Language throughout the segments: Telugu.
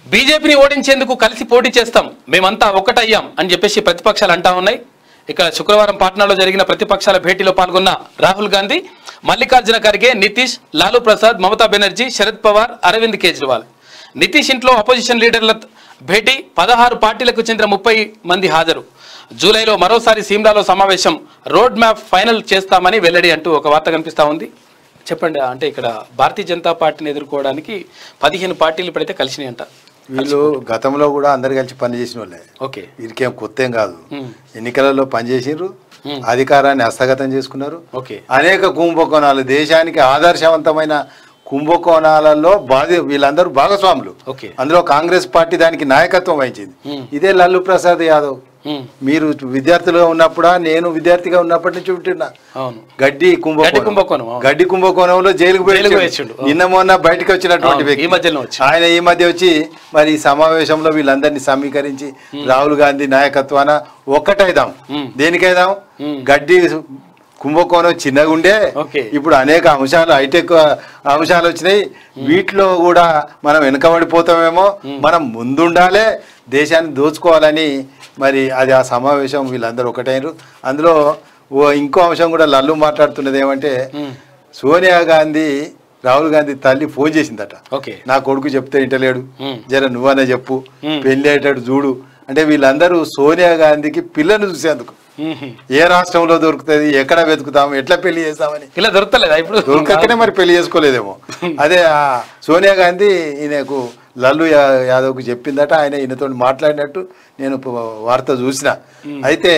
బీజేపీని ఓడించేందుకు కలిసి పోటీ చేస్తాం మేమంతా ఒక్కటయ్యాం అని చెప్పేసి ప్రతిపక్షాలు అంటా ఉన్నాయి ఇక్కడ శుక్రవారం పాట్నాలో జరిగిన ప్రతిపక్షాల భేటీలో పాల్గొన్న రాహుల్ గాంధీ మల్లికార్జున ఖర్గే నితీష్ లాలూ ప్రసాద్ మమతా బెనర్జీ శరద్ పవార్ అరవింద్ కేజ్రీవాల్ నితీష్ ఇంట్లో అపోజిషన్ లీడర్ల భేటీ పదహారు పార్టీలకు చెందిన ముప్పై మంది హాజరు జూలైలో మరోసారి సీమ్లాలో సమావేశం రోడ్ మ్యాప్ ఫైనల్ చేస్తామని వెల్లడి అంటూ ఒక వార్త కనిపిస్తా ఉంది చెప్పండి అంటే ఇక్కడ భారతీయ జనతా పార్టీని ఎదుర్కోవడానికి పదిహేను పార్టీలు ఇప్పుడైతే కలిసినాయంట వీళ్ళు గతంలో కూడా అందరు కలిసి పనిచేసిన వాళ్ళే ఓకే వీరికేం కొత్త ఏం కాదు మ్మ్. ఎన్నికలలో పనిచేసిండ్రు మ్మ్. అధికారాన్ని హస్తగతం చేసుకున్నారు ఓకే అనేక కుంభకోణాలు దేశానికి ఆదర్శవంతమైన కుంభకోణాలలో బాధి వీళ్ళందరూ భాగస్వాములు ఓకే అందులో కాంగ్రెస్ పార్టీ దానికి నాయకత్వం వహించింది మ్మ్. ఇదే లల్లు ప్రసాద్ యాదవ్ ఉమ్, మీరు విద్యార్థులుగా ఉన్నప్పుడా నేను విద్యార్థిగా ఉన్నప్పటి నుంచి వింటున్నా అవును గడ్డి కుంభకోణం గడ్డి కుంభకోణం, అవును. గడ్డి కుంభకోణంలో జైలుకు పోయి జైలుకు వచ్చిండు. వేసిండు. నిన్న మొన్న బయటకు వచ్చినటువంటి అవును, వ్యక్తి ఈ మధ్యలో వచ్చి. ఆయన ఈ మధ్య వచ్చి మరి ఈ సమావేశంలో వీళ్ళందరినీ సమీకరించి రాహుల్ గాంధీ నాయకత్వాన ఒక్కటైదాం మ్మ్. దేనికైదాం మ్మ్. గడ్డి కుంభకోణం చిన్నగా ఉండే ఓకే. ఇప్పుడు అనేక అంశాలు హైటెక్ అంశాలు వచ్చినాయి వీటిలో కూడా మనం వెనుకబడిపోతామేమో మనం ముందుండాలే దేశాన్ని దోచుకోవాలని మరి అది ఆ సమావేశం వీళ్ళందరూ ఒకటైనరు అందులో ఓ ఇంకో అంశం కూడా లల్లు మాట్లాడుతున్నది ఏమంటే ఉమ్, సోనియా గాంధీ రాహుల్ గాంధీ తల్లి ఫోన్ చేసిందట ఓకే నా కొడుకు చెప్తే ఇంటలేడు మ్మ్. జర నువ్వనే చెప్పు మ్మ్. పెళ్లి అయ్యేటట్టు చూడు అంటే వీళ్ళందరూ సోనియా గాంధీకి పిల్లను చూసేందుకు ఉమ్హు. ఏ రాష్ట్రంలో దొరుకుతుంది ఎక్కడ వెతుకుతాం ఎట్లా పెళ్లి చేస్తామని ఇలా దొరకలేదా ఇప్పుడు దొరకకనే మరి పెళ్లి చేసుకోలేదేమో అదే ఆ సోనియా గాంధీ ఈయనకు లల్లు యా- యాదవ్కు చెప్పిందట ఆయన ఈయనతో మాట్లాడినట్టు నేను ప- వార్త చూసిన అయితే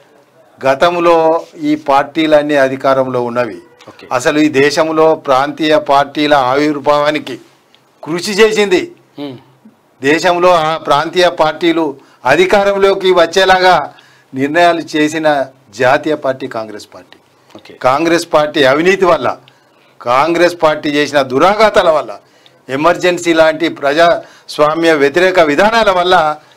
గతంలో ఈ పార్టీలన్నీ అధికారంలో ఉన్నవి ఓకే. అసలు ఈ దేశంలో ప్రాంతీయ పార్టీల ఆవిర్భావానికి కృషి చేసింది ఉమ్, దేశంలో ఆ ప్రాంతీయ పార్టీలు అధికారంలోకి వచ్చేలాగా నిర్ణయాలు చేసిన జాతీయ party Congress party okay Congress party అవినీతి వల్ల కాంగ్రెస్ పార్టీ చేసిన దురాఘాతాల వల్ల ఎమర్జెన్సీ లాంటి ప్రజాస్వామ్య వ్యతిరేక విధానాల వల్ల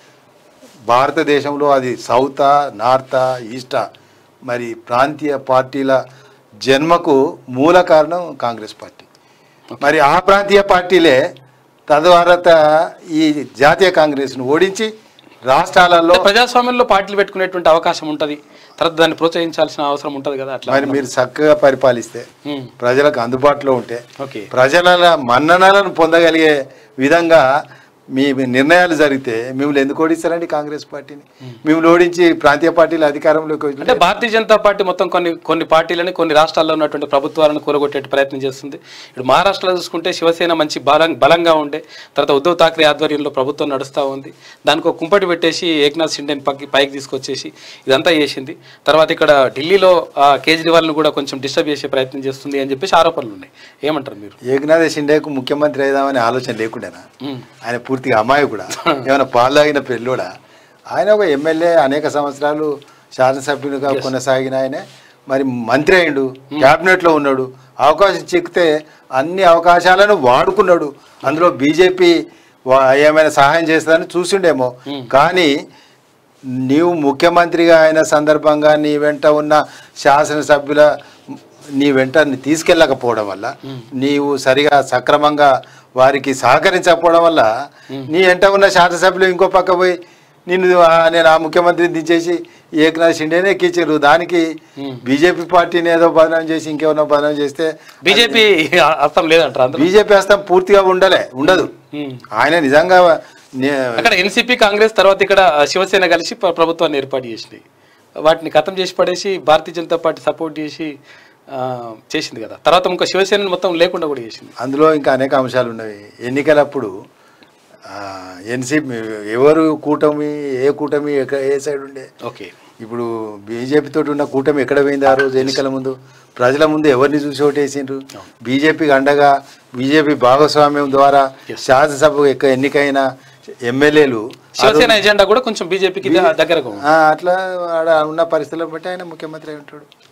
భారతదేశంలో అది సౌతా నార్తా ఈస్టా మరి ప్రాంతీయ పార్టీల జన్మకు మూల కారణం కాంగ్రెస్ పార్టీ మరి ఆ ప్రాంతీయ పార్టీలే తద్వారా ఈ జాతీయ కాంగ్రెస్ను ఓడించి రాష్ట్రాలలో అంటే ప్రజాస్వామ్యంలో పార్టీలు పెట్టుకునేటువంటి అవకాశం ఉంటది తర్వాత దాన్ని ప్రోత్సహించాల్సిన అవసరం ఉంటది కదా అట్లా మరి మీరు చక్కగా పరిపాలిస్తే ఉమ్, ప్రజలకు అందుబాటులో ఉంటే ఓకే ప్రజల మన్ననలను పొందగలిగే విధంగా మీ మీ నిర్ణయాలు జరిగితే మిమ్మల్ని ఎందుకు ఓడిస్తారండి కాంగ్రెస్ పార్టీని మిమ్మల్ని ఓడించి ప్రాంతీయ పార్టీలు అధికారంలోకి వచ్చి అంటే భారతీయ జనతా పార్టీ మొత్తం కొన్ని కొన్ని పార్టీలని కొన్ని రాష్ట్రాల్లో ఉన్నటువంటి ప్రభుత్వాలను కూలగొట్టే ప్రయత్నం చేస్తుంది ఇప్పుడు మహారాష్ట్రలో చూసుకుంటే శివసేన మంచి బలం బలంగా ఉండే తర్వాత ఉద్ధవ్ ఠాక్రే ఆధ్వర్యంలో ప్రభుత్వం నడుస్తూ ఉంది దానికి ఒక కుంపటి పెట్టేసి ఏక్నాథ్ షిండేని పక్కి పైకి తీసుకొచ్చేసి ఇదంతా చేసింది తర్వాత ఇక్కడ ఢిల్లీలో ఆ, కేజ్రీవాల్ను కూడా కొంచెం డిస్టర్బ్ చేసే ప్రయత్నం చేస్తుంది అని చెప్పేసి ఆరోపణలు ఉన్నాయి ఏమంటారు మీరు ఏకనాథ్ షిండేకు ముఖ్యమంత్రి అయిదామనే ఆలోచన లేకుండానా ఉమ్, ఆయన పూర్తిగా అమ్మాయి కూడా ఏమైనా పాలు తాగిన పెళ్ళోడా ఆయన ఒక ఎమ్మెల్యే అనేక సంవత్సరాలు శాసనసభ్యునిగా కొనసాగిన ఆయనే మరి మంత్రి అయిండు క్యాబినెట్లో ఉన్నాడు అవకాశం చిక్కితే అన్ని అవకాశాలను వాడుకున్నాడు అందులో బీజేపీ ఏమైనా సహాయం చేస్తుందని చూసిండేమో కానీ నీవు ముఖ్యమంత్రిగా అయిన సందర్భంగా నీ వెంట ఉన్న శాసనసభ్యుల నీ వెంట నీ తీసుకెళ్ళకపోవడం వల్ల నీవు సరిగా సక్రమంగా వారికి సహకరించకపోవడం వల్ల నీ వెంట ఉన్న శాసనసభ్యులు ఇంకో పక్క పోయి నిన్ను ఆ, నేను ఆ ముఖ్యమంత్రిని దించేసి ఏకనాథ్ షిండేనే ఎక్కించారు దానికి బీజేపీ పార్టీని ఏదో బదనాం చేసి ఇంకేమన్నా బదనాం చేస్తే బీజేపీ అర్థం లేదంటారు అందరూ బీజేపీ హస్తం పూర్తిగా ఉండలే ఉండదు ఉమ్. ఆయన నిజంగా నే- అక్కడ ఎన్సీపీ కాంగ్రెస్ తర్వాత ఇక్కడ శివసేన కలిసి ప్ర- ప్రభుత్వాన్ని ఏర్పాటు చేసింది వాటిని ఖతం చేసి పడేసి భారతీయ జనతా పార్టీ సపోర్ట్ చేసి ఆ, చేసింది కదా తర్వాత ఇంకో శివసేన మొత్తం లేకుండా కూడా చేసింది అందులో ఇంకా అనేక అంశాలు ఉన్నవి ఎన్నికలప్పుడు ఎన్సీపీ ఎవరు కూటమి ఏ కూటమి ఎక్క- ఏ సైడ్ ఉండే ఓకే ఇప్పుడు బీజేపీ తోటి ఉన్న కూటమి ఎక్కడ పోయింది ఆ రోజు ఎన్నికల ముందు ప్రజల ముందు ఎవరిని చూసి ఓటేసిండ్రు బీజేపీకి అండగా బీజేపీ భాగస్వామ్యం ద్వారా శాసనసభకు ఎక్క ఎన్నికైన ఎమ్మెల్యేలు శివసేన ఎజెండా కూడా కొంచెం బీజేపీకి దగ్గరగా ఉంది ఆ, అట్లా ఆడ ఉన్న పరిస్థితులను బట్టి ఆయన ముఖ్యమంత్రి అయి ఉంటాడు